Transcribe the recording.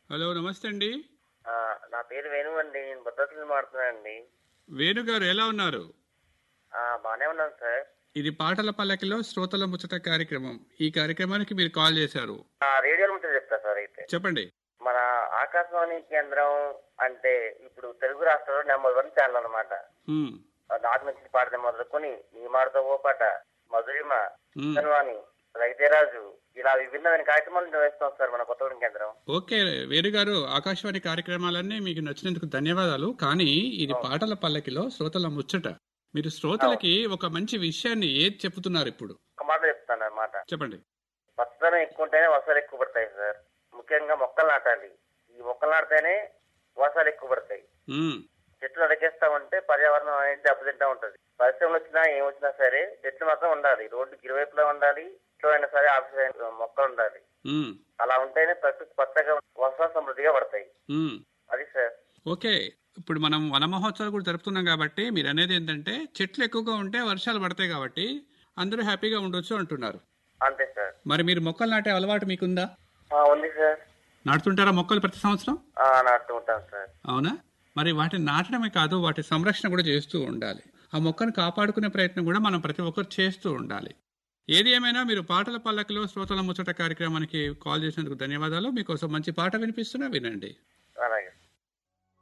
Hello నమస్తే అండి ఆ, నా పేరు వేణు అండి నేను భద్రాద్రి మాడుతున్నానండి వేణు గారు ఎలా ఉన్నారు బాగానే ఉన్నాను సార్ ఇది పాటల పల్లకిలో శ్రోతల ముచ్చట కార్యక్రమం ఈ కార్యక్రమానికి మీరు కాల్ చేశారు ఆ, రేడియోల ముచ్చట చెప్తా సార్ అయితే చెప్పండి మన ఆకాశవాణి కేంద్రం అంటే ఇప్పుడు తెలుగు రాష్ట్రంలో నెంబర్ వన్ ఛానల్ అనమాట హ్మ్, నాకు నచ్చిన పాటలు మొదలుకొని నీ మాటతో ఓ పాట మధురిమ హ్మ్. చన్వాణి రైతేరాజు ఇలా విభిన్నమైన కార్యక్రమాలు నిర్వహిస్తాం సార్ మన కొత్తగూడెం కేంద్రం ఓకే వేణు గారు ఆకాశవాణి కార్యక్రమాలన్నీ మీకు నచ్చినందుకు ధన్యవాదాలు కానీ ఇది పాటల పల్లకిలో శ్రోతల ముచ్చట మీరు శ్రోతలకి ఒక మంచి విషయాన్ని ఏది చెప్తున్నారు ఇప్పుడు ఒక మాట చెప్తాను అన్నమాట చెప్పండి పచ్చదనం ఎక్కువ ఉంటేనే వర్షాలు ఎక్కువ పడతాయి సార్ ముఖ్యంగా మొక్కలు నాటాలి ఈ మొక్కలు నాటితేనే వర్షాలు ఎక్కువ పడతాయి హ్మ్, చెట్లు నరికేస్తా ఉంటే పర్యావరణం అనేది దెబ్బతింటా ఉంటది పరిశ్రమలు వచ్చినా ఏం వచ్చినా సరే చెట్లు మాత్రం ఉండాలి రోడ్డుకి ఇరువైపులా ఉండాలి ఇంట్లో అయినా సరే ఆఫీస్ అయినా మొక్కలు ఉండాలి హ్మ్, అలా ఉంటేనే ప్రకృతి పచ్చగా వర్షాలు సమృద్ధిగా పడతాయి హ్మ్. అది సార్ ఓకే ఇప్పుడు మనం వన మహోత్సవాలు కూడా జరుపుతున్నాం కాబట్టి మీరు అనేది ఏంటంటే చెట్లు ఎక్కువగా ఉంటే వర్షాలు పడతాయి కాబట్టి అందరూ హ్యాపీగా ఉండొచ్చు అంటున్నారు అంతే సార్ మరి మీరు మొక్కలు నాటే అలవాటు మీకుందా ఆ, ఉంది సార్ నాటుతుంటారా మొక్కలు ప్రతి సంవత్సరం ఆ, నాటుతూ ఉంటాను సార్ అవునా మరి వాటిని నాటడమే కాదు వాటి సంరక్షణ కూడా చేస్తూ ఉండాలి ఆ మొక్కను కాపాడుకునే ప్రయత్నం కూడా మనం ప్రతి ఒక్కరు చేస్తూ ఉండాలి ఏది ఏమైనా మీరు పాటల పల్లకిలో శ్రోతల ముచ్చట కార్యక్రమానికి కాల్ చేసినందుకు ధన్యవాదాలు మీకోసం మంచి పాట వినిపిస్తున్నా వినండి